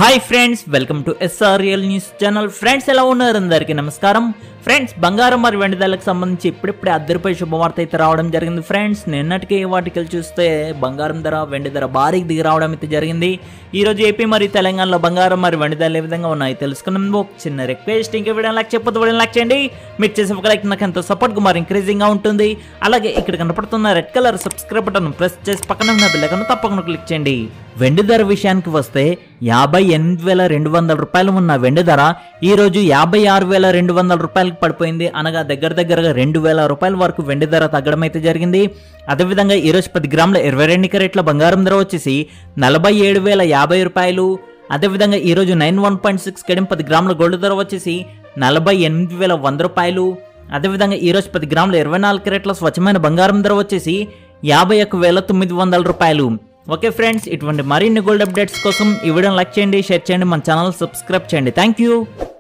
hi friends welcome to S R L news channel friends ఎలా ఉన్నారు అందరికీ నమస్కారం ఫ్రెండ్స్ బంగారం మరి వెండి ధరలకు సంబంధించి ఇప్పుడిప్పుడే అద్దరిపై శుభవార్త అయితే రావడం జరిగింది ఫ్రెండ్స్ నిన్నటికి వాటికి చూస్తే బంగారం ధర వెండి ధర భారీకి దిగి రావడం అయితే జరిగింది ఈ రోజు ఏపీ మరి తెలంగాణలో బంగారం మరి వెండి ధరలు ఏ విధంగా ఉన్నాయి తెలుసుకున్నాం ఒక చిన్న రిక్వెస్ట్ ఇంకా వీడియో లైక్ చెప్పొద్దు వీడియో లైక్ చేయండి మీరు చేసే ఒక లైక్ నాకు ఎంతో సపోర్ట్ మరి ఇంక్రీజింగ్ గా ఉంటుంది అలాగే ఇక్కడ కనపడుతున్న red colour subscribe button press చేసి పక్కన ఉన్న బెల్ ఐకాన్ తప్పకుండా క్లిక్ చేయండి వెండి ధర విషయానికి వస్తే యాభై ఎనిమిది వేల రెండు వందల రూపాయలు ఉన్న వెండి ధర ఈ రోజు యాభై ఆరు వేల రెండు వందల రూపాయలకు పడిపోయింది అనగా దగ్గర దగ్గరగా రెండు వేల రూపాయల వరకు వెండి ధర తగ్గడం అయితే జరిగింది అదేవిధంగా ఈ రోజు పది గ్రాముల ఇరవై రెండు క్యారెట్ల బంగారం ధర వచ్చేసి నలభై ఏడు వేల యాభై రూపాయలు అదేవిధంగా ఈ రోజు నైన్ వన్ పాయింట్ సిక్స్ కెడిం పది గ్రాముల గోల్డ్ ధర వచ్చేసి నలభై ఎనిమిది వేల వంద రూపాయలు అదేవిధంగా ఈ రోజు పది గ్రాముల ఇరవై నాలుగు క్యారెట్ల స్వచ్ఛమైన బంగారం ధర వచ్చేసి యాభై ఒక్క వేల తొమ్మిది వందల రూపాయలు ఓకే ఫ్రెండ్స్ ఇటువంటి మరిన్ని గోల్డ్ అప్డేట్స్ కోసం ఈ వీడియోని లైక్ చేయండి షేర్ చేయండి మన ఛానల్ సబ్స్క్రైబ్ చేయండి థ్యాంక్ యూ